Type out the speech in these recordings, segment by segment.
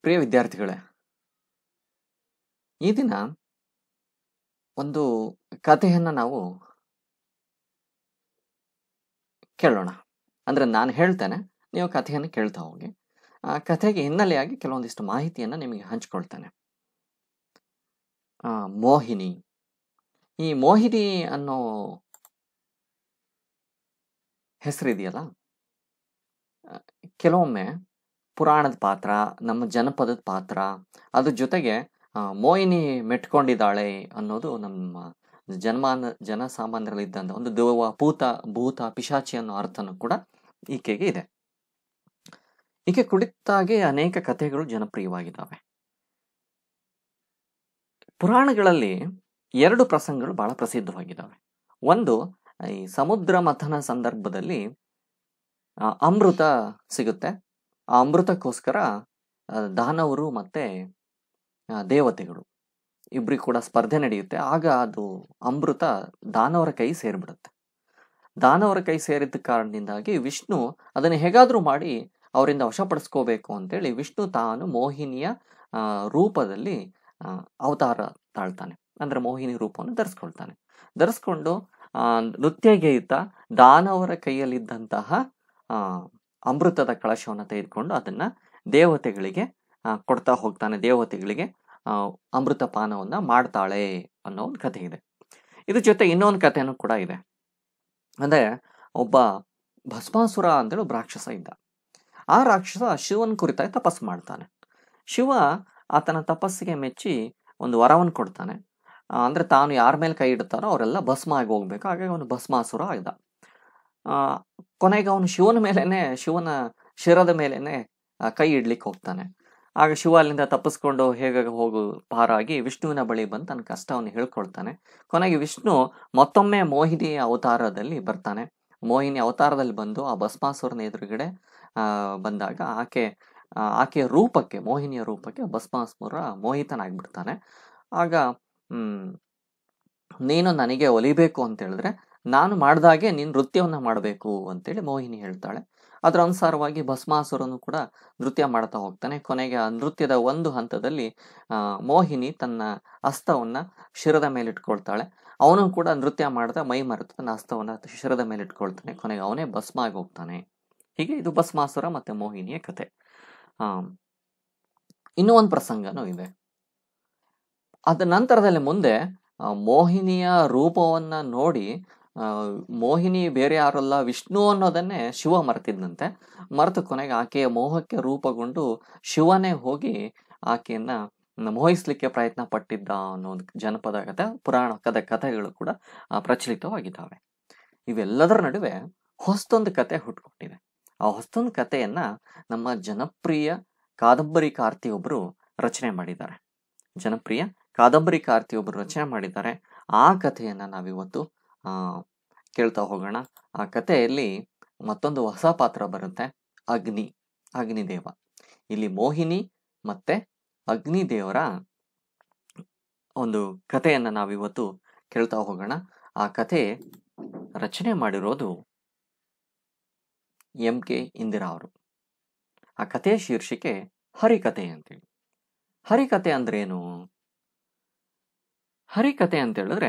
ಪ್ರಿಯ ವಿದ್ಯಾರ್ಥಿಗಳೇ ಈ ದಿನ ಒಂದು ಕಥೆಯನ್ನು ನಾವು ಕೇಳೋಣ ಅಂದರೆ ನಾನು ಹೇಳ್ತೇನೆ ನೀವು ಕಥೆಯನ್ನು ಕೇಳ್ತಾ ಹೋಗಿ ಆ ಕಥೆಗೆ ಹಿನ್ನೆಲೆಯಾಗಿ ಕೆಲವೊಂದಿಷ್ಟು ಮಾಹಿತಿಯನ್ನು ನಿಮಗೆ ಹಂಚ್ಕೊಳ್ತೇನೆ ಆ, ಮೋಹಿನಿ ಈ ಮೋಹಿನಿ ಅನ್ನೋ ಹೆಸರಿದೆಯಲ್ಲ ಆ, ಕೆಲವೊಮ್ಮೆ ಪುರಾಣದ ಪಾತ್ರ ನಮ್ಮ ಜನಪದದ ಪಾತ್ರ ಅದ್ರ ಜೊತೆಗೆ ಆ, ಮೋಹಿನಿ ಮೆಟ್ಕೊಂಡಿದ್ದಾಳೆ ಅನ್ನೋದು ನಮ್ಮ ಜನಮಾನ ಜನಸಾಮಾನ್ಯರಲ್ಲಿದ್ದಂಥ ಒಂದು ದೆವ್ವ ಭೂತ ಭೂತ ಪಿಶಾಚಿ ಅನ್ನೋ ಅರ್ಥನೂ ಕೂಡ ಈಕೆಗೆ ಇದೆ ಈಕೆ ಕುರಿತಾಗಿ ಅನೇಕ ಕಥೆಗಳು ಜನಪ್ರಿಯವಾಗಿದ್ದಾವೆ ಪುರಾಣಗಳಲ್ಲಿ ಎರಡು ಪ್ರಸಂಗಗಳು ಬಹಳ ಪ್ರಸಿದ್ಧವಾಗಿದ್ದಾವೆ ಒಂದು ಈ ಸಮುದ್ರ ಮಥನ ಸಂದರ್ಭದಲ್ಲಿ ಆ, ಅಮೃತ ಸಿಗುತ್ತೆ ಆ ಅಮೃತಕ್ಕೋಸ್ಕರ ಆ, ದಾನವರು ಮತ್ತೆ ಆ, ದೇವತೆಗಳು ಇಬ್ರಿಗೆ ಕೂಡ ಸ್ಪರ್ಧೆ ನಡೆಯುತ್ತೆ ಆಗ ಅದು ಅಮೃತ ದಾನವರ ಕೈ ಸೇರಿಬಿಡುತ್ತೆ ದಾನವರ ಕೈ ಸೇರಿದ ಕಾರಣದಿಂದಾಗಿ ವಿಷ್ಣು ಅದನ್ನು ಹೇಗಾದರೂ ಮಾಡಿ ಅವರಿಂದ ವಶಪಡಿಸ್ಕೋಬೇಕು ಅಂತೇಳಿ ವಿಷ್ಣು ತಾನು ಮೋಹಿನಿಯ ಆ, ರೂಪದಲ್ಲಿ ಆ, ಅವತಾರ ತಾಳ್ತಾನೆ ಅಂದ್ರೆ ಮೋಹಿನಿ ರೂಪವನ್ನು ಧರಿಸ್ಕೊಳ್ತಾನೆ ಧರಿಸ್ಕೊಂಡು ಆ, ನೃತ್ಯಗೀತ ದಾನವರ ಕೈಯಲ್ಲಿದ್ದಂತಹ ಆ, ಅಮೃತದ ಕಳಶವನ್ನು ತೆಗೆದುಕೊಂಡು ಅದನ್ನ ದೇವತೆಗಳಿಗೆ ಆ, ಕೊಡ್ತಾ ಹೋಗ್ತಾನೆ ದೇವತೆಗಳಿಗೆ ಆ, ಅಮೃತ ಪಾನವನ್ನ ಮಾಡ್ತಾಳೆ ಅನ್ನೋ ಒಂದು ಕಥೆ ಇದೆ ಇದ್ರ ಜೊತೆ ಇನ್ನೊಂದು ಕಥೆನೂ ಕೂಡ ಇದೆ ಅಂದ್ರೆ ಒಬ್ಬ ಭಸ್ಮಾಸುರ ಅಂತೇಳಿ ಒಬ್ಬ ರಾಕ್ಷಸ ಇದ್ದ ಆ ರಾಕ್ಷಸ ಶಿವನ್ ಕುರಿತಾಗಿ ತಪಸ್ಸು ಮಾಡ್ತಾನೆ ಶಿವ ಆತನ ತಪಸ್ಸಿಗೆ ಮೆಚ್ಚಿ ಒಂದು ವರವನ್ನು ಕೊಡ್ತಾನೆ ಆ, ಅಂದ್ರೆ ತಾನು ಯಾರ ಮೇಲೆ ಕೈ ಇಡ್ತಾರೋ ಅವರೆಲ್ಲ ಭಸ್ಮ ಆಗಿ ಹೋಗ್ಬೇಕು ಹಾಗಾಗಿ ಅವನು ಭಸ್ಮಾಸುರ ಆಗಿದ್ದ ಆ, ಕೊನೆಗೆ ಅವನು ಶಿವನ ಮೇಲೇನೆ ಶಿವನ ಶಿರದ ಮೇಲೇನೆ ಆ, ಕೈ ಇಡ್ಲಿಕ್ಕೆ ಹೋಗ್ತಾನೆ ಆಗ ಶಿವ ಅಲ್ಲಿಂದ ತಪ್ಪಿಸ್ಕೊಂಡು ಹೇಗೆ ಹೋಗು ಪಾರಾಗಿ ವಿಷ್ಣುವಿನ ಬಳಿ ಬಂದು ತನ್ನ ಕಷ್ಟವನ್ನು ಹೇಳ್ಕೊಳ್ತಾನೆ ಕೊನೆಗೆ ವಿಷ್ಣು ಮತ್ತೊಮ್ಮೆ ಮೋಹಿನಿ ಅವತಾರದಲ್ಲಿ ಬರ್ತಾನೆ ಮೋಹಿನಿ ಅವತಾರದಲ್ಲಿ ಬಂದು ಆ ಭಸ್ಮಾಸುರನ ಎದುರುಗಡೆ ಆ, ಬಂದಾಗ ಆಕೆ ಆ, ಆಕೆಯ ರೂಪಕ್ಕೆ ಮೋಹಿನಿಯ ರೂಪಕ್ಕೆ ಭಸ್ಮಾಸುರ ಮೋಹಿತನಾಗ್ಬಿಡ್ತಾನೆ ಆಗ ಹ್ಮ್ ನೀನು ನನಗೆ ಒಲಿಬೇಕು ಅಂತ ಹೇಳಿದ್ರೆ ನಾನು ಮಾಡ್ದಾಗೆ ನೀನು ನೃತ್ಯವನ್ನ ಮಾಡಬೇಕು ಅಂತೇಳಿ ಮೋಹಿನಿ ಹೇಳ್ತಾಳೆ ಅದರ ಅನುಸಾರವಾಗಿ ಭಸ್ಮಾಸುರನು ಕೂಡ ನೃತ್ಯ ಮಾಡ್ತಾ ಹೋಗ್ತಾನೆ ಕೊನೆಗೆ ಆ ನೃತ್ಯದ ಒಂದು ಹಂತದಲ್ಲಿ ಆ, ಮೋಹಿನಿ ತನ್ನ ಹಸ್ತವನ್ನ ಶಿರದ ಮೇಲೆ ಇಟ್ಕೊಳ್ತಾಳೆ ಅವನು ಕೂಡ ನೃತ್ಯ ಮಾಡ್ತಾ ಮೈ ಮರೆತು ತನ್ನ ಹಸ್ತವನ್ನ ಶಿರದ ಮೇಲೆ ಇಟ್ಕೊಳ್ತಾನೆ ಕೊನೆಗೆ ಅವನೇ ಭಸ್ಮ ಆಗಿ ಹೋಗ್ತಾನೆ ಹೀಗೆ ಇದು ಭಸ್ಮಾಸುರ ಮತ್ತೆ ಮೋಹಿನಿಯ ಕತೆ ಆ, ಇನ್ನೂ ಒಂದು ಪ್ರಸಂಗನೂ ಇದೆ ಅದ ನಂತರದಲ್ಲಿ ಮುಂದೆ ಆ, ಮೋಹಿನಿಯ ರೂಪವನ್ನ ನೋಡಿ ಆ, ಮೋಹಿನಿ ಬೇರೆ ಯಾರಲ್ಲ ವಿಷ್ಣು ಅನ್ನೋದನ್ನೇ ಶಿವ ಮರೆತಿದ್ದಂತೆ ಮರೆತು ಕೊನೆಗೆ ಆಕೆಯ ಮೋಹಕ್ಕೆ ರೂಪಗೊಂಡು ಶಿವನೇ ಹೋಗಿ ಆಕೆಯನ್ನ ಮೋಹಿಸ್ಲಿಕ್ಕೆ ಪ್ರಯತ್ನ ಪಟ್ಟಿದ್ದ ಅನ್ನೋ ಒಂದು ಜನಪದ ಕಥೆ ಪುರಾಣ ಕಥೆ ಕಥೆಗಳು ಕೂಡ ಆ, ಪ್ರಚಲಿತವಾಗಿದ್ದಾವೆ ಇವೆಲ್ಲದರ ನಡುವೆ ಹೊಸ್ತೊಂದು ಕತೆ ಹುಟ್ಕೊಂಡಿದೆ ಆ ಹೊಸ್ತೊಂದು ಕಥೆಯನ್ನ ನಮ್ಮ ಜನಪ್ರಿಯ ಕಾದಂಬರಿಕಾರ್ತಿಯೊಬ್ಬರು ರಚನೆ ಮಾಡಿದ್ದಾರೆ ಜನಪ್ರಿಯ ಕಾದಂಬರಿಕಾರ್ತಿಯೊಬ್ಬರು ರಚನೆ ಮಾಡಿದ್ದಾರೆ ಆ ಕಥೆಯನ್ನ ನಾವಿವತ್ತು ಆ ಕೇಳ್ತಾ ಹೋಗೋಣ ಆ ಕಥೆಯಲ್ಲಿ ಮತ್ತೊಂದು ಹೊಸ ಪಾತ್ರ ಬರುತ್ತೆ ಅಗ್ನಿ ಅಗ್ನಿದೇವ ಇಲ್ಲಿ ಮೋಹಿನಿ ಮತ್ತೆ ಅಗ್ನಿದೇವರ ಒಂದು ಕಥೆಯನ್ನ ನಾವಿವತ್ತು ಕೇಳ್ತಾ ಹೋಗೋಣ ಆ ಕಥೆ ರಚನೆ ಮಾಡಿರೋದು ಎಂ ಕೆ ಇಂದಿರಾ ಅವರು ಆ ಕಥೆಯ ಶೀರ್ಷಿಕೆ ಹರಿಕತೆ ಅಂತೇಳಿ ಹರಿಕತೆ ಅಂದ್ರೇನು ಹರಿಕತೆ ಅಂತ ಹೇಳಿದ್ರೆ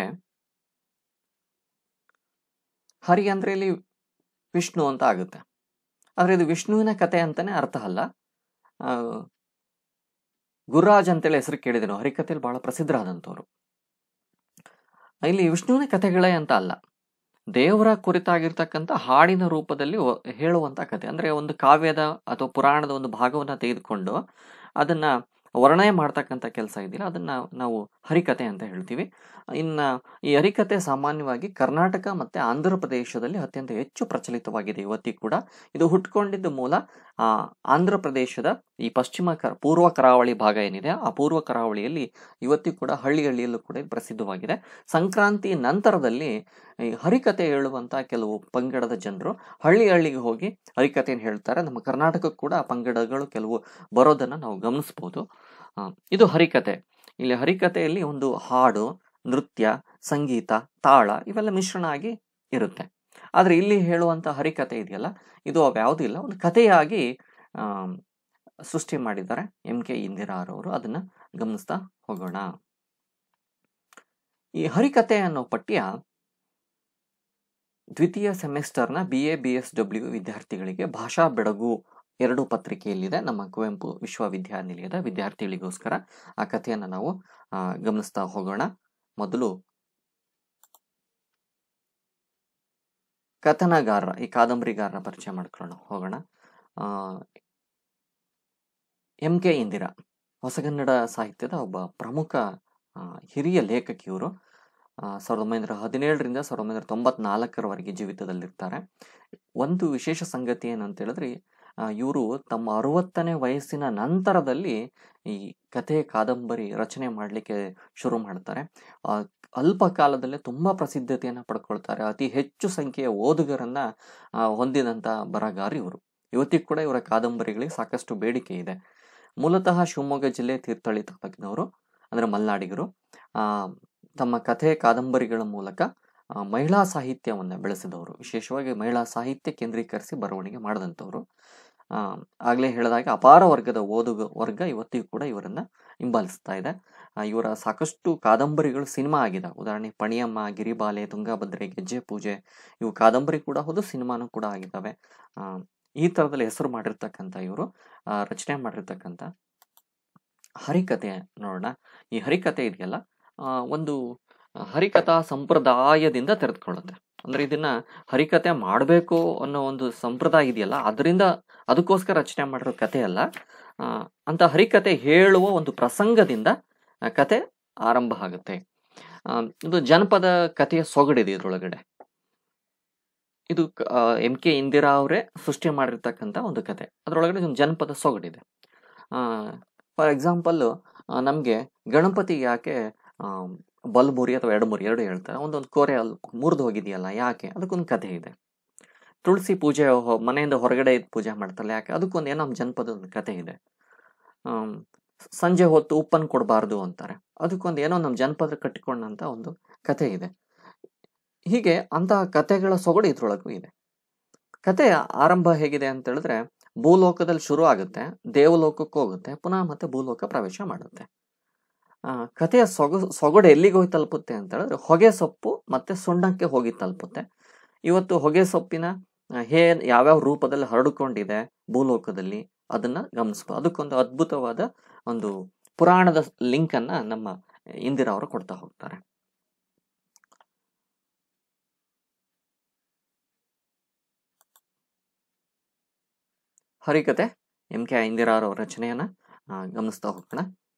ಹರಿ ಅಂದ್ರೆ ಇಲ್ಲಿ ವಿಷ್ಣು ಅಂತ ಆಗುತ್ತೆ ಆದ್ರೆ ಇದು ವಿಷ್ಣುವಿನ ಕತೆ ಅಂತಾನೆ ಅರ್ಥ ಅಲ್ಲ ಆ, ಗುರುರಾಜ್ ಅಂತೇಳಿ ಹೆಸರು ಕೇಳಿದೆನು ಹರಿಕಥೆಯಲ್ಲಿ ಬಹಳ ಪ್ರಸಿದ್ಧರಾದಂಥವ್ರು ಇಲ್ಲಿ ವಿಷ್ಣುವಿನ ಕಥೆಗಳೇ ಅಂತ ಅಲ್ಲ ದೇವರ ಕುರಿತಾಗಿರ್ತಕ್ಕಂಥ ಹಾಡಿನ ರೂಪದಲ್ಲಿ ಒ- ಹೇಳುವಂತ ಕತೆ ಅಂದ್ರೆ ಒಂದು ಕಾವ್ಯದ ಅಥವಾ ಪುರಾಣದ ಒಂದು ಭಾಗವನ್ನ ತೆಗೆದುಕೊಂಡು ಅದನ್ನ ವರ್ಣನೆ ಮಾಡ್ತಕ್ಕಂಥ ಕೆಲಸ ಇದೆಯಲ್ಲ ಅದನ್ನ ನಾವು ಹರಿಕತೆ ಅಂತ ಹೇಳ್ತೀವಿ ಇನ್ನ ಈ ಹರಿಕತೆ ಸಾಮಾನ್ಯವಾಗಿ ಕರ್ನಾಟಕ ಮತ್ತೆ ಆಂಧ್ರ ಪ್ರದೇಶದಲ್ಲಿ ಅತ್ಯಂತ ಹೆಚ್ಚು ಪ್ರಚಲಿತವಾಗಿದೆ ಇವತ್ತಿಗೂ ಕೂಡ ಇದು ಹುಟ್ಕೊಂಡಿದ್ದ ಮೂಲ ಆ ಆಂಧ್ರ ಪ್ರದೇಶದ ಈ ಪಶ್ಚಿಮ ಕ ಪೂರ್ವ ಕರಾವಳಿ ಭಾಗ ಏನಿದೆ ಆ ಪೂರ್ವ ಕರಾವಳಿಯಲ್ಲಿ ಇವತ್ತಿಗೂ ಕೂಡ ಹಳ್ಳಿ ಹಳ್ಳಿಯಲ್ಲೂ ಕೂಡ ಇದು ಪ್ರಸಿದ್ಧವಾಗಿದೆ ಸಂಕ್ರಾಂತಿ ನಂತರದಲ್ಲಿ ಈ ಹರಿಕತೆ ಹೇಳುವಂತ ಕೆಲವು ಪಂಗಡದ ಜನರು ಹಳ್ಳಿ ಹಳ್ಳಿಗೆ ಹೋಗಿ ಹರಿಕತೆಯನ್ನು ಹೇಳ್ತಾರೆ ನಮ್ಮ ಕರ್ನಾಟಕಕ್ಕೂ ಕೂಡ ಆ ಪಂಗಡಗಳು ಕೆಲವು ಬರೋದನ್ನ ನಾವು ಗಮನಿಸ್ಬೋದು ಆ, ಇದು ಹರಿಕತೆ ಇಲ್ಲಿ ಹರಿಕತೆಯಲ್ಲಿ ಒಂದು ಹಾಡು ನೃತ್ಯ ಸಂಗೀತ ತಾಳ ಇವೆಲ್ಲ ಮಿಶ್ರಣ ಆಗಿ ಇರುತ್ತೆ ಆದ್ರೆ ಇಲ್ಲಿ ಹೇಳುವಂತ ಹರಿಕತೆ ಇದೆಯಲ್ಲ ಇದು ಅವ್ಯಾವುದೂ ಇಲ್ಲ ಒಂದು ಕಥೆಯಾಗಿ ಆಮ್, ಸೃಷ್ಟಿ ಮಾಡಿದ್ದಾರೆ ಎಂ ಕೆ ಇಂದಿರಾರವರು ಅದನ್ನ ಗಮನಿಸ್ತಾ ಹೋಗೋಣ ಈ ಹರಿಕತೆ ಅನ್ನೋ ಪಠ್ಯ ದ್ವಿತೀಯ ಸೆಮಿಸ್ಟರ್ನ B A B S W ವಿದ್ಯಾರ್ಥಿಗಳಿಗೆ ಭಾಷಾ ಬೆಳಗು ಎರಡು ಪತ್ರಿಕೆಯಲ್ಲಿದೆ ನಮ್ಮ ಕುವೆಂಪು ವಿಶ್ವವಿದ್ಯಾನಿಲಯದ ವಿದ್ಯಾರ್ಥಿಗಳಿಗೋಸ್ಕರ ಆ ಕಥೆಯನ್ನು ನಾವು ಆ, ಗಮನಿಸ್ತಾ ಹೋಗೋಣ ಮೊದಲು ಕಥನಗಾರರ ಈ ಕಾದಂಬರಿಗಾರರ ಪರಿಚಯ ಮಾಡ್ಕೊಳ್ಳೋಣ ಹೋಗೋಣ ಎಂ ಕೆ ಇಂದಿರಾ ಹೊಸಗನ್ನಡ ಸಾಹಿತ್ಯದ ಒಬ್ಬ ಪ್ರಮುಖ ಆ, ಹಿರಿಯ ಲೇಖಕಿ ಇವರು ಸಾವಿರದ ಒಂಬೈನೂರ ಹದಿನೇಳರಿಂದ ಸಾವಿರದ ಒಂಬೈನೂರ ತೊಂಬತ್ನಾಲ್ಕರವರೆಗೆ ಜೀವಿತದಲ್ಲಿರ್ತಾರೆ ಒಂದು ವಿಶೇಷ ಸಂಗತಿ ಏನಂತ ಹೇಳಿದ್ರೆ ಇವರು ತಮ್ಮ ಅರವತ್ತನೇ ವಯಸ್ಸಿನ ನಂತರದಲ್ಲಿ ಈ ಕಥೆ ಕಾದಂಬರಿ ರಚನೆ ಮಾಡಲಿಕ್ಕೆ ಶುರು ಮಾಡ್ತಾರೆ ಆ, ಅಲ್ಪ ಕಾಲದಲ್ಲೇ ತುಂಬಾ ಪ್ರಸಿದ್ಧತೆಯನ್ನು ಪಡ್ಕೊಳ್ತಾರೆ ಅತಿ ಹೆಚ್ಚು ಸಂಖ್ಯೆಯ ಓದುಗರನ್ನ ಆ, ಹೊಂದಿದಂತ ಬರಹಗಾರ ಇವರು ಇವತ್ತಿಗೂ ಕೂಡ ಇವರ ಕಾದಂಬರಿಗಳಿಗೆ ಸಾಕಷ್ಟು ಬೇಡಿಕೆ ಇದೆ ಮೂಲತಃ ಶಿವಮೊಗ್ಗ ಜಿಲ್ಲೆ ತೀರ್ಥಹಳ್ಳಿ ತಾಲೂಕಿನವರು ಅಂದ್ರೆ ಮಲ್ನಾಡಿಗರು ಆ ತಮ್ಮ ಕಥೆ ಕಾದಂಬರಿಗಳ ಮೂಲಕ ಆ, ಮಹಿಳಾ ಸಾಹಿತ್ಯವನ್ನು ಬೆಳೆಸಿದವರು ವಿಶೇಷವಾಗಿ ಮಹಿಳಾ ಸಾಹಿತ್ಯ ಕೇಂದ್ರೀಕರಿಸಿ ಬರವಣಿಗೆ ಮಾಡಿದಂಥವ್ರು ಆ, ಆಗ್ಲೇ ಹೇಳಿದಾಗೆ ಅಪಾರ ವರ್ಗದ ಓದುಗ ವರ್ಗ ಇವತ್ತಿಗೂ ಕೂಡ ಇವರನ್ನ ಹಿಂಬಾಲಿಸ್ತಾ ಇದೆ ಆ, ಇವರ ಸಾಕಷ್ಟು ಕಾದಂಬರಿಗಳು ಸಿನಿಮಾ ಆಗಿದೆ ಉದಾಹರಣೆ ಪಣಿಯಮ್ಮ ಗಿರಿಬಾಲೆ ತುಂಗಭದ್ರೆ ಗೆಜ್ಜೆ ಪೂಜೆ ಇವು ಕಾದಂಬರಿ ಕೂಡ ಹೌದು ಸಿನಿಮಾನು ಕೂಡ ಆಗಿದ್ದಾವೆ ಆ, ಈ ಥರದಲ್ಲಿ ಹೆಸರು ಮಾಡಿರ್ತಕ್ಕಂಥ ಇವರು ಆ, ರಚನೆ ಮಾಡಿರ್ತಕ್ಕಂಥ ಹರಿಕತೆ ನೋಡೋಣ ಈ ಹರಿಕತೆ ಇದೆಯಲ್ಲ ಆ, ಒಂದು ಹರಿಕಥಾ ಸಂಪ್ರದಾಯದಿಂದ ತೆರೆದುಕೊಳ್ಳುತ್ತೆ ಅಂದ್ರೆ ಇದನ್ನ ಹರಿಕತೆ ಮಾಡಬೇಕು ಅನ್ನೋ ಒಂದು ಸಂಪ್ರದಾಯ ಇದೆಯಲ್ಲ ಅದರಿಂದ ಅದಕ್ಕೋಸ್ಕರ ರಚನೆ ಮಾಡಿರೋ ಕತೆ ಅಲ್ಲ ಆ, ಅಂತ ಹರಿಕತೆ ಹೇಳುವ ಒಂದು ಪ್ರಸಂಗದಿಂದ ಆ, ಕತೆ ಆರಂಭ ಆಗುತ್ತೆ ಆ, ಇದು ಜನಪದ ಕಥೆಯ ಸೊಗಡಿದೆ ಇದ್ರೊಳಗಡೆ ಇದು ಎಂ ಕೆ ಇಂದಿರಾ ಅವರೇ ಸೃಷ್ಟಿ ಮಾಡಿರ್ತಕ್ಕಂಥ ಒಂದು ಕತೆ ಅದರೊಳಗಡೆ ಒಂದು ಜನಪದ ಸೊಗಡಿದೆ ಫಾರ್ ಎಕ್ಸಾಂಪಲ್ ನಮಗೆ ಗಣಪತಿ ಯಾಕೆ ಆ, ಬಲ್ಮುರಿ ಅಥವಾ ಎಡಮುರಿ ಎರಡು ಹೇಳ್ತಾರೆ ಒಂದೊಂದು ಕೋರೆ ಅಲ್ಲಿ ಮುರಿದು ಹೋಗಿದೆಯಲ್ಲ ಯಾಕೆ ಅದಕ್ಕೊಂದು ಕಥೆ ಇದೆ ತುಳಸಿ ಪೂಜೆ ಹೊ- ಮನೆಯಿಂದ ಹೊರಗಡೆ ಇದ್ದು ಪೂಜೆ ಮಾಡ್ತಾರಲ್ಲ ಯಾಕೆ ಅದಕ್ಕೊಂದು ಏನೋ ನಮ್ಮ ಜನಪದ ಒಂದು ಕಥೆ ಇದೆ ಆಮ್, ಸಂಜೆ ಹೊತ್ತು ಉಪ್ಪನ್ನು ಕೊಡಬಾರ್ದು ಅಂತಾರೆ ಅದಕ್ಕೊಂದು ಏನೋ ನಮ್ಮ ಜನಪದ ಕಟ್ಟಿಕೊಂಡಂತ ಒಂದು ಕಥೆ ಇದೆ ಹೀಗೆ ಅಂತಹ ಕಥೆಗಳ ಸೊಗಡು ಇದ್ರೊಳಗೂ ಇದೆ ಕತೆ ಆರಂಭ ಹೇಗಿದೆ ಅಂತ ಹೇಳಿದ್ರೆ ಭೂಲೋಕದಲ್ಲಿ ಶುರು ಆಗುತ್ತೆ ದೇವಲೋಕಕ್ಕೆ ಹೋಗುತ್ತೆ ಪುನಃ ಮತ್ತೆ ಭೂಲೋಕ ಪ್ರವೇಶ ಮಾಡುತ್ತೆ ಆ, ಕಥೆಯ ಸೊಗ ಸೊಗಡು ಎಲ್ಲಿಗೆ ಹೋಗಿ ತಲುಪುತ್ತೆ ಅಂತ ಹೇಳಿದ್ರೆ ಹೊಗೆ ಸೊಪ್ಪು ಮತ್ತೆ ಸುಣ್ಣಕ್ಕೆ ಹೋಗಿ ತಲುಪುತ್ತೆ ಇವತ್ತು ಹೊಗೆ ಸೊಪ್ಪಿನ ಆ, ಹೇ ಯಾವ್ಯಾವ ರೂಪದಲ್ಲಿ ಹರಡಿಕೊಂಡಿದೆ ಭೂಲೋಕದಲ್ಲಿ ಅದನ್ನ ಗಮನಿಸ್ಬೋದು ಅದಕ್ಕೊಂದು ಅದ್ಭುತವಾದ ಒಂದು ಪುರಾಣದ ಲಿಂಕ್ ಅನ್ನ ನಮ್ಮ ಇಂದಿರಾ ಅವರು ಕೊಡ್ತಾ ಹೋಗ್ತಾರೆ ಹರಿಕತೆ ಎಂ ಕೆ ಇಂದಿರಾ ಅವರ ರಚನೆಯನ್ನ ಆ, ಗಮನಿಸ್ತಾ ಹೋಗೋಣ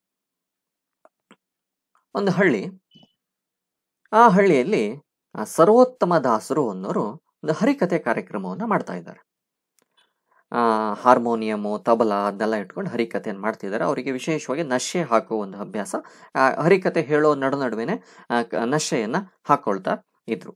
ಒಂದು ಹಳ್ಳಿ ಆ ಹಳ್ಳಿಯಲ್ಲಿ ಆ, ಸರ್ವೋತ್ತಮ ದಾಸರು ಅನ್ನೋರು ಒಂದು ಹರಿಕತೆ ಕಾರ್ಯಕ್ರಮವನ್ನು ಮಾಡ್ತಾ ಇದ್ದಾರೆ ಆ, ಹಾರ್ಮೋನಿಯಮು ತಬಲಾ ಅದನ್ನೆಲ್ಲ ಇಟ್ಕೊಂಡು ಹರಿಕತೆಯನ್ನು ಮಾಡ್ತಿದ್ದಾರೆ ಅವರಿಗೆ ವಿಶೇಷವಾಗಿ ನಶೆ ಹಾಕುವ ಒಂದು ಅಭ್ಯಾಸ ಆ, ಹರಿಕತೆ ಹೇಳೋ ನಡು ನಡುವೆನೆ ಆ, ಕ- ನಶೆಯನ್ನ ಹಾಕೊಳ್ತಾ ಇದ್ರು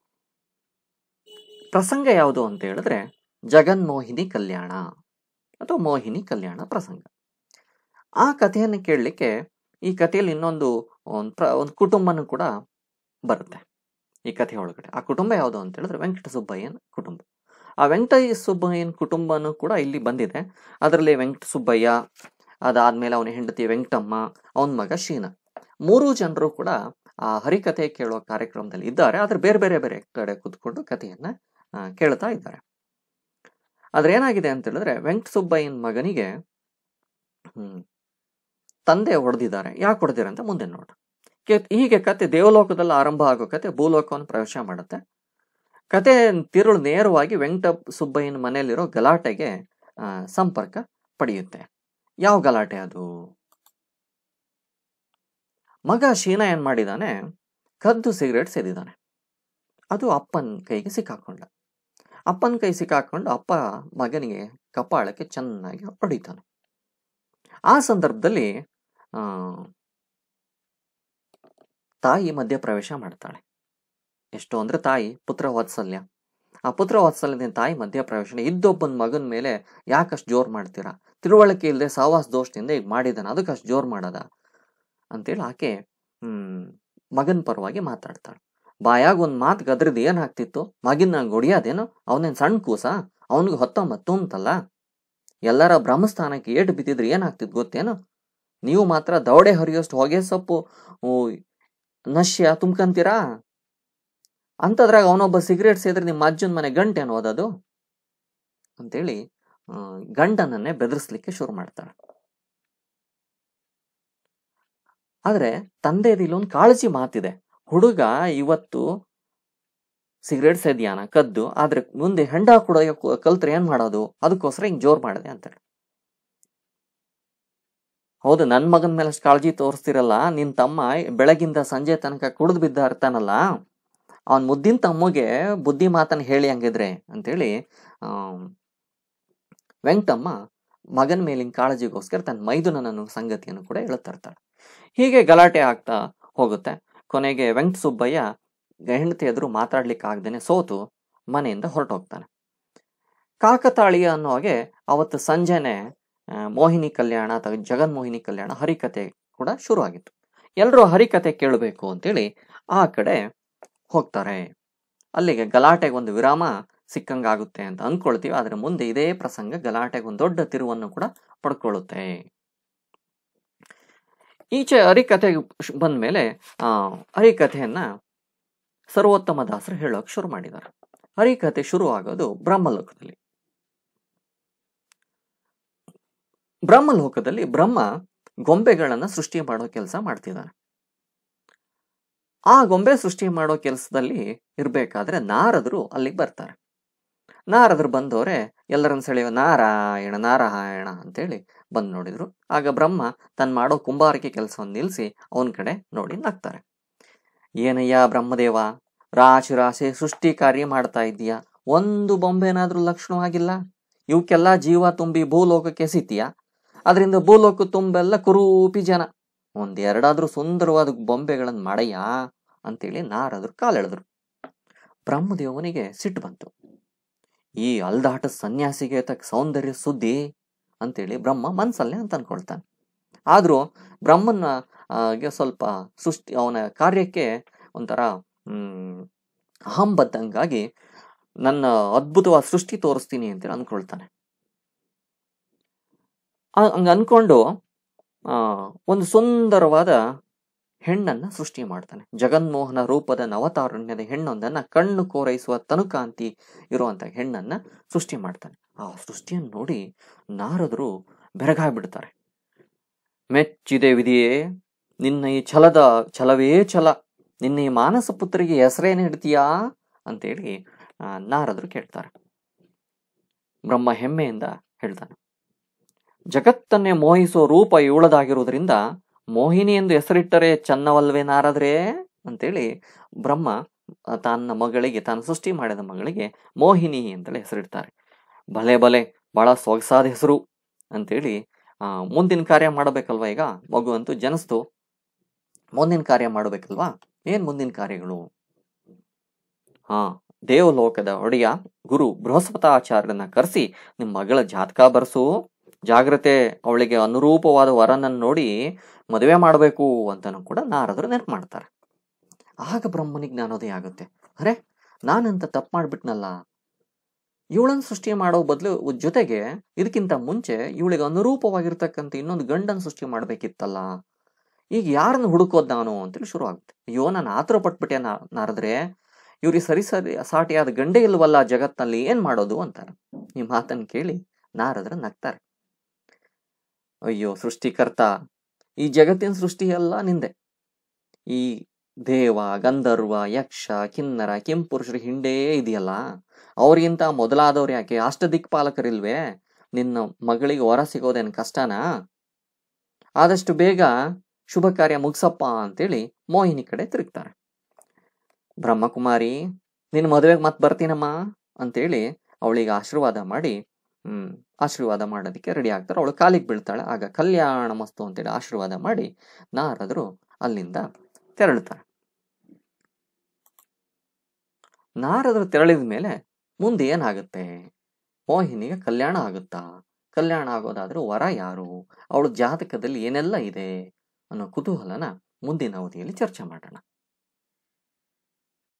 ಪ್ರಸಂಗ ಯಾವುದು ಅಂತ ಹೇಳಿದ್ರೆ ಜಗನ್ಮೋಹಿನಿ ಕಲ್ಯಾಣ ಅಥವಾ ಮೋಹಿನಿ ಕಲ್ಯಾಣ ಪ್ರಸಂಗ ಆ ಕಥೆಯನ್ನು ಕೇಳಲಿಕ್ಕೆ ಈ ಕಥೆಯಲ್ಲಿ ಇನ್ನೊಂದು ಒಂದು ಪ್ರ ಒಂದು ಕುಟುಂಬನೂ ಕೂಡ ಬರುತ್ತೆ ಈ ಕಥೆ ಒಳಗಡೆ ಆ ಕುಟುಂಬ ಯಾವುದು ಅಂತ ಹೇಳಿದ್ರೆ ವೆಂಕಟ ಸುಬ್ಬಯ್ಯನ ಕುಟುಂಬ ಆ ವೆಂಕಟ ಸುಬ್ಬಯ್ಯನ ಕುಟುಂಬನೂ ಕೂಡ ಇಲ್ಲಿ ಬಂದಿದೆ ಅದರಲ್ಲಿ ವೆಂಕಟ ಸುಬ್ಬಯ್ಯ ಅದಾದ್ಮೇಲೆ ಅವನ ಹೆಂಡತಿ ವೆಂಕಟಮ್ಮ ಅವನ ಮಗ ಶೀನ ಮೂರು ಜನರು ಕೂಡ ಆ ಹರಿಕತೆ ಕೇಳುವ ಕಾರ್ಯಕ್ರಮದಲ್ಲಿ ಇದ್ದಾರೆ ಆದ್ರೆ ಬೇರೆ ಬೇರೆ ಬೇರೆ ಕಡೆ ಕೂತ್ಕೊಂಡು ಕಥೆಯನ್ನ ಆ, ಕೇಳ್ತಾ ಇದ್ದಾರೆ ಆದ್ರೆ ಏನಾಗಿದೆ ಅಂತ ಹೇಳಿದ್ರೆ ವೆಂಕಟ ಸುಬ್ಬಯ್ಯನ ಮಗನಿಗೆ ಹ್ಮ್ ತಂದೆ ಹೊಡೆದಿದ್ದಾರೆ ಯಾಕೆ ಹೊಡೆದಿರ ಅಂತ ಮುಂದೆ ನೋಡ ಹೀಗೆ ಕತೆ ದೇವಲೋಕದಲ್ಲಿ ಆರಂಭ ಆಗೋ ಕತೆ ಭೂಲೋಕವನ್ನು ಪ್ರವೇಶ ಮಾಡುತ್ತೆ ಕತೆ ತಿರುಳು ನೇರವಾಗಿ ವೆಂಕಟ ಸುಬ್ಬಯ್ಯನ ಮನೆಯಲ್ಲಿರೋ ಗಲಾಟೆಗೆ ಆ, ಸಂಪರ್ಕ ಪಡೆಯುತ್ತೆ ಯಾವ ಗಲಾಟೆ ಅದು ಮಗ ಶೀನಾ ಏನ್ ಮಾಡಿದಾನೆ ಕದ್ದು ಸಿಗರೇಟ್ ಸೇದಿದ್ದಾನೆ ಅದು ಅಪ್ಪನ ಕೈಗೆ ಸಿಕ್ಕಾಕೊಂಡ ಅಪ್ಪನ ಕೈ ಸಿಕ್ಕಾಕೊಂಡು ಅಪ್ಪ ಮಗನಿಗೆ ಕಪಾಳಕ್ಕೆ ಚೆನ್ನಾಗಿ ಹೊಡಿತಾನೆ ಆ ಸಂದರ್ಭದಲ್ಲಿ ಆ, ತಾಯಿ ಮಧ್ಯ ಪ್ರವೇಶ ಮಾಡ್ತಾಳೆ ಎಷ್ಟು ಅಂದ್ರೆ ತಾಯಿ ಪುತ್ರ ವಾತ್ಸಲ್ಯ ಆ ಪುತ್ರ ವಾತ್ಸಲ್ಯದಿಂದ ತಾಯಿ ಮಧ್ಯ ಪ್ರವೇಶ ಇದ್ದೊಬ್ಬನ ಮಗನ ಮೇಲೆ ಯಾಕಷ್ಟು ಜೋರ್ ಮಾಡ್ತೀರಾ ತಿಳುವಳಿಕೆ ಇಲ್ಲದೆ ಸಾವಾಸ ದೋಷದಿಂದ ಈಗ ಮಾಡಿದಾನೆ ಅದಕ್ಕಷ್ಟು ಜೋರ್ ಮಾಡದ ಅಂತೇಳಿ ಆಕೆ ಹ್ಮ್ ಮಗನ ಪರವಾಗಿ ಮಾತಾಡ್ತಾಳೆ ಬಾಯಾಗ ಒಂದ್ ಮಾತು ಗದ್ರದ್ ಏನ್ ಆಗ್ತಿತ್ತು ಮಗಿನ ಹೊಡಿಯೋದೇನು ಅವನೇನ್ ಸಣ್ಣ ಕೂಸ ಅವನಿಗೆ ಹೊತ್ತೊಂಬತ್ತು ಅಂತಲ್ಲ ಎಲ್ಲರ ಬ್ರಹ್ಮಸ್ಥಾನಕ್ಕೆ ಏಟು ಬಿದ್ದಿದ್ರೆ ಏನಾಗ್ತಿದ್ ಗೊತ್ತೇನು ನೀವು ಮಾತ್ರ ದವಡೆ ಹರಿಯೋಷ್ಟು ಹೊಗೆ ಸೊಪ್ಪು ಊ, ನಶ್ಯ ತುಂಬ್ಕಂತೀರಾ ಅಂಥದ್ರಾಗ ಅವನೊಬ್ಬ ಸಿಗರೇಟ್ ಸೇದ್ರೆ ನಿಮ್ಮ ಅಜ್ಜನ ಮನೆ ಗಂಟೇನು ಓದೋದು ಅಂತೇಳಿ ಆ, ಗಂಡನನ್ನೇ ಬೆದರಿಸ್ಲಿಕ್ಕೆ ಶುರು ಮಾಡ್ತಾಳೆ ಆದ್ರೆ ತಂದೆದು ಇಲ್ಲೊಂದು ಕಾಳಜಿ ಮಾತಿದೆ ಹುಡುಗ ಇವತ್ತು ಸಿಗರೇಟ್ ಸೇದ್ಯಾನ ಕದ್ದು ಆದ್ರೆ ಮುಂದೆ ಹೆಂಡ ಕುಡಿಯೋ ಕಲ್ತ್ರೆ ಏನ್ ಮಾಡೋದು ಅದಕ್ಕೋಸ್ಕರ ಹಿಂಗ್ ಜೋರ್ ಮಾಡಿದೆ ಅಂತೇಳಿ ಹೌದು ನನ್ ಮಗನ ಮೇಲೆ ಅಷ್ಟು ಕಾಳಜಿ ತೋರಿಸ್ತಿರಲ್ಲ ನಿನ್ ತಮ್ಮ ಬೆಳಗಿಂದ ಸಂಜೆ ತನಕ ಕುಡಿದು ಬಿದ್ದ ಇರ್ತಾನಲ್ಲ ಅವನ್ ಮುದ್ದಿನ ತಮ್ಮಗೆ ಬುದ್ಧಿ ಮಾತನ್ನ ಹೇಳಿ ಹಂಗಿದ್ರೆ ಅಂತೇಳಿ ಆ ವೆಂಕಟಮ್ಮ ಮಗನ ಮೇಲಿನ ಕಾಳಜಿಗೋಸ್ಕರ ತನ್ನ ಮೈದುನನ ಸಂಗತಿಯನ್ನು ಕೂಡ ಹೇಳ್ತಾ ಇರ್ತಾಳೆ ಹೀಗೆ ಗಲಾಟೆ ಆಗ್ತಾ ಹೋಗುತ್ತೆ ಕೊನೆಗೆ ವೆಂಕಟ ಸುಬ್ಬಯ್ಯ ಹೆಂಡತಿ ಎದುರು ಮಾತಾಡ್ಲಿಕ್ಕೆ ಆಗ್ದೇನೆ ಸೋತು ಮನೆಯಿಂದ ಹೊರಟೋಗ್ತಾನೆ ಕಾಕತಾಳೀಯ ಅನ್ನೋ ಹಾಗೆ ಅವತ್ತು ಸಂಜೆನೆ ಆ, ಮೋಹಿನಿ ಕಲ್ಯಾಣ ಅಥವಾ ಜಗನ್ಮೋಹಿನಿ ಕಲ್ಯಾಣ ಹರಿಕತೆ ಕೂಡ ಶುರು ಆಗಿತ್ತು ಎಲ್ಲರೂ ಹರಿಕತೆ ಕೇಳಬೇಕು ಅಂತೇಳಿ ಆ ಕಡೆ ಹೋಗ್ತಾರೆ ಅಲ್ಲಿಗೆ ಗಲಾಟೆಗೆ ಒಂದು ವಿರಾಮ ಸಿಕ್ಕಂಗಾಗುತ್ತೆ ಅಂತ ಅನ್ಕೊಳ್ತೀವಿ ಆದ್ರೆ ಮುಂದೆ ಇದೇ ಪ್ರಸಂಗ ಗಲಾಟೆಗೆ ಒಂದು ದೊಡ್ಡ ತಿರುವನ್ನು ಕೂಡ ಪಡ್ಕೊಳ್ಳುತ್ತೆ ಈಚೆ ಹರಿಕತೆಗೆ ಶ್- ಬಂದ್ಮೇಲೆ ಆ ಹರಿಕಥೆಯನ್ನ ಸರ್ವೋತ್ತಮ ದಾಸರು ಹೇಳೋಕೆ ಶುರು ಮಾಡಿದ್ದಾರೆ ಹರಿಕತೆ ಶುರು ಆಗೋದು ಬ್ರಹ್ಮಲೋಕದಲ್ಲಿ ಬ್ರಹ್ಮಲೋಕದಲ್ಲಿ ಬ್ರಹ್ಮ ಗೊಂಬೆಗಳನ್ನ ಸೃಷ್ಟಿ ಮಾಡೋ ಕೆಲಸ ಮಾಡ್ತಿದ್ದಾನೆ ಆ ಗೊಂಬೆ ಸೃಷ್ಟಿ ಮಾಡೋ ಕೆಲಸದಲ್ಲಿ ಇರ್ಬೇಕಾದ್ರೆ ನಾರದರು ಅಲ್ಲಿಗೆ ಬರ್ತಾರೆ ನಾರದರು ಬಂದವರೆ ಎಲ್ಲರನ್ನ ಸೆಳೆಯುವ ನಾರಾಯಣ ನಾರಾಯಣ ಅಂತೇಳಿ ಬಂದು ನೋಡಿದ್ರು ಆಗ ಬ್ರಹ್ಮ ತನ್ನ ಮಾಡೋ ಕುಂಬಾರಿಕೆ ಕೆಲಸವನ್ನು ನಿಲ್ಲಿಸಿ ಅವನ ಕಡೆ ನೋಡಿ ನಗ್ತಾರೆ ಏನಯ್ಯ ಬ್ರಹ್ಮದೇವ ರಾಶಿ ರಾಶಿ ಸೃಷ್ಟಿ ಕಾರ್ಯ ಮಾಡ್ತಾ ಇದ್ದೀಯಾ ಒಂದು ಬೊಂಬೆನಾದ್ರೂ ಲಕ್ಷಣವಾಗಿಲ್ಲ ಇವಕ್ಕೆಲ್ಲ ಜೀವ ತುಂಬಿ ಭೂಲೋಕಕ್ಕೆ ಸಿತೀಯ ಅದರಿಂದ ಭೂಲೋಕ ತುಂಬೆಲ್ಲ ಕುರೂಪಿ ಜನ ಒಂದೆರಡಾದ್ರೂ ಸುಂದರವಾದ ಬೊಂಬೆಗಳನ್ನು ಮಾಡಯ್ಯ ಅಂತೇಳಿ ನಾರದ್ರು ಕಾಲೆಳೆದ್ರು ಬ್ರಹ್ಮದೇವನಿಗೆ ಸಿಟ್ಟು ಬಂತು ಈ ಅಲ್ದಾಟ ಸನ್ಯಾಸಿಗೆ ತಕ್ಕ ಸೌಂದರ್ಯ ಸುದ್ದಿ ಅಂತೇಳಿ ಬ್ರಹ್ಮ ಮನ್ಸಲ್ಲೇ ಅಂತ ಅನ್ಕೊಳ್ತಾನೆ ಆದ್ರೂ ಬ್ರಹ್ಮನ ಆ, ಗೆ ಸ್ವಲ್ಪ ಸೃಷ್ಟಿ ಅವನ ಕಾರ್ಯಕ್ಕೆ ಒಂಥರ ಹ್ಮ್ ಅಹಂ ಬದ್ದಂಗಾಗಿ ನನ್ನ ಅದ್ಭುತವಾದ ಸೃಷ್ಟಿ ತೋರಿಸ್ತೀನಿ ಅಂತೇಳಿ ಅನ್ಕೊಳ್ತಾನೆ ಆ- ಹಂಗ ಅನ್ಕೊಂಡು ಆ ಒಂದು ಸುಂದರವಾದ ಹೆಣ್ಣನ್ನ ಸೃಷ್ಟಿ ಮಾಡ್ತಾನೆ ಜಗನ್ಮೋಹನ ರೂಪದ ನವತಾರುಣ್ಯದ ಹೆಣ್ಣೊಂದನ್ನ ಕಣ್ಣು ಕೋರೈಸುವ ತನುಕಾಂತಿ ಇರುವಂತ ಹೆಣ್ಣನ್ನ ಸೃಷ್ಟಿ ಮಾಡ್ತಾನೆ ಆ ಸೃಷ್ಟಿಯನ್ನು ನೋಡಿ ನಾರದರು ಬೆರಗಾಗ್ಬಿಡ್ತಾರೆ ಮೆಚ್ಚಿದೆ ವಿಧಿಯೇ ನಿನ್ನ ಈ ಛಲದ ಛಲವೇ ಛಲ ನಿನ್ನ ಈ ಮಾನಸ ಪುತ್ರಿಗೆ ಹೆಸರೇನು ಇಡ್ತೀಯಾ ಅಂತೇಳಿ ಆ, ನಾರದರು ಕೇಳ್ತಾರೆ ಬ್ರಹ್ಮ ಹೆಮ್ಮೆಯಿಂದ ಹೇಳ್ತಾನೆ ಜಗತ್ತನ್ನೇ ಮೋಹಿಸುವ ರೂಪ ಇವಳದಾಗಿರುವುದರಿಂದ ಮೋಹಿನಿ ಎಂದು ಹೆಸರಿಟ್ಟರೆ ಚನ್ನವಲ್ವೇ ನಾರದ್ರೆ ಅಂತೇಳಿ ಬ್ರಹ್ಮ ಆ, ತನ್ನ ಮಗಳಿಗೆ ತಾನು ಸೃಷ್ಟಿ ಮಾಡಿದ ಮಗಳಿಗೆ ಮೋಹಿನಿ ಅಂತೇಳಿ ಹೆಸರಿಡ್ತಾರೆ ಭಲೆ ಭಲೆ ಬಹಳ ಸೊಗಸಾದ ಹೆಸರು ಅಂತೇಳಿ ಆ, ಮುಂದಿನ ಕಾರ್ಯ ಮಾಡಬೇಕಲ್ವಾ ಈಗ ಮಗು ಅಂತೂ ಜನಿಸ್ತು ಮುಂದಿನ ಕಾರ್ಯ ಮಾಡಬೇಕಲ್ವಾ ಏನ್ ಮುಂದಿನ ಕಾರ್ಯಗಳು ಹಾ ದೇವಲೋಕದ ಒಡೆಯ ಗುರು ಬೃಹಸ್ಪತಾಚಾರ್ಯನ ಕರೆಸಿ ನಿಮ್ಮ ಮಗಳ ಜಾತಕ ಬರ್ಸು ಜಾಗ್ರತೆ ಅವಳಿಗೆ ಅನುರೂಪವಾದ ವರನನ್ನು ನೋಡಿ ಮದುವೆ ಮಾಡಬೇಕು ಅಂತನೂ ಕೂಡ ನಾರದರು ನೆನಪು ಮಾಡ್ತಾರೆ ಆಗ ಬ್ರಹ್ಮನಿಗೆ ಜ್ಞಾನೋದಯ ಆಗುತ್ತೆ ಅರೆ ನಾನಂತ ತಪ್ಪು ಮಾಡ್ಬಿಟ್ನಲ್ಲ ಇವಳನ್ನ ಸೃಷ್ಟಿ ಮಾಡೋ ಬದಲು ಜೊತೆಗೆ ಇದಕ್ಕಿಂತ ಮುಂಚೆ ಇವಳಿಗೆ ಅನುರೂಪವಾಗಿರ್ತಕ್ಕಂಥ ಇನ್ನೊಂದು ಗಂಡನ ಸೃಷ್ಟಿ ಮಾಡ್ಬೇಕಿತ್ತಲ್ಲ ಈಗ ಯಾರನ್ನು ಹುಡುಕೋದ್ ನಾನು ಅಂತೇಳಿ ಶುರು ಆಗುತ್ತೆ ಅಯ್ಯೋ ನಾನು ಆತರ ಪಟ್ಬಿಟ್ಟೆ ನಾ ನಾರದ್ರೆ ಇವ್ರಿಗೆ ಸರಿ ಸರಿ ಸಾಟಿಯಾದ ಗಂಡೇ ಇಲ್ವಲ್ಲ ಜಗತ್ನಲ್ಲಿ ಏನ್ ಮಾಡೋದು ಅಂತಾರೆ ಈ ಮಾತನ್ನು ಕೇಳಿ ನಾರದ್ರ ನಗ್ತಾರೆ ಅಯ್ಯೋ ಸೃಷ್ಟಿಕರ್ತ ಈ ಜಗತ್ತಿನ ಸೃಷ್ಟಿ ಎಲ್ಲ ನಿಂದೆ ಈ ದೇವ ಗಂಧರ್ವ ಯಕ್ಷ ಕಿನ್ನರ ಕೆಂಪುರುಷರು ಹಿಂಡೇ ಇದೆಯಲ್ಲ ಅವ್ರಿಗಿಂತ ಮೊದಲಾದವ್ರು ಯಾಕೆ ಅಷ್ಟ ದಿಕ್ಪಾಲಕರಿಲ್ವೇ ನಿನ್ನ ಮಗಳಿಗೆ ವರ ಸಿಗೋದೇನು ಕಷ್ಟನಾ ಆದಷ್ಟು ಬೇಗ ಶುಭ ಕಾರ್ಯ ಮುಗ್ಸಪ್ಪ ಅಂತೇಳಿ ಮೋಹಿನಿ ಕಡೆ ತಿರುಗ್ತಾರೆ ಬ್ರಹ್ಮಕುಮಾರಿ ನಿನ್ನ ಮದುವೆಗೆ ಮತ್ತೆ ಬರ್ತೀನಮ್ಮ ಅಂತೇಳಿ ಅವಳಿಗೆ ಆಶೀರ್ವಾದ ಮಾಡಿ ಹ್ಮ್ ಆಶೀರ್ವಾದ ಮಾಡೋದಕ್ಕೆ ರೆಡಿ ಆಗ್ತಾರೆ ಅವಳು ಕಾಲಿಗೆ ಬೀಳ್ತಾಳೆ ಆಗ ಕಲ್ಯಾಣ ಮಸ್ತು ಅಂತೇಳಿ ಆಶೀರ್ವಾದ ಮಾಡಿ ನಾರದರು ಅಲ್ಲಿಂದ ತೆರಳುತ್ತಾರೆ ನಾರದರು ತೆರಳಿದ ಮೇಲೆ ಮುಂದೆ ಏನಾಗುತ್ತೆ ಮೋಹಿನಿಗೆ ಕಲ್ಯಾಣ ಆಗುತ್ತಾ ಕಲ್ಯಾಣ ಆಗೋದಾದ್ರೂ ವರ ಯಾರು ಅವಳ ಜಾತಕದಲ್ಲಿ ಏನೆಲ್ಲ ಇದೆ ಅನ್ನೋ ಕುತೂಹಲನ ಮುಂದಿನ ಅವಧಿಯಲ್ಲಿ ಚರ್ಚೆ ಮಾಡೋಣ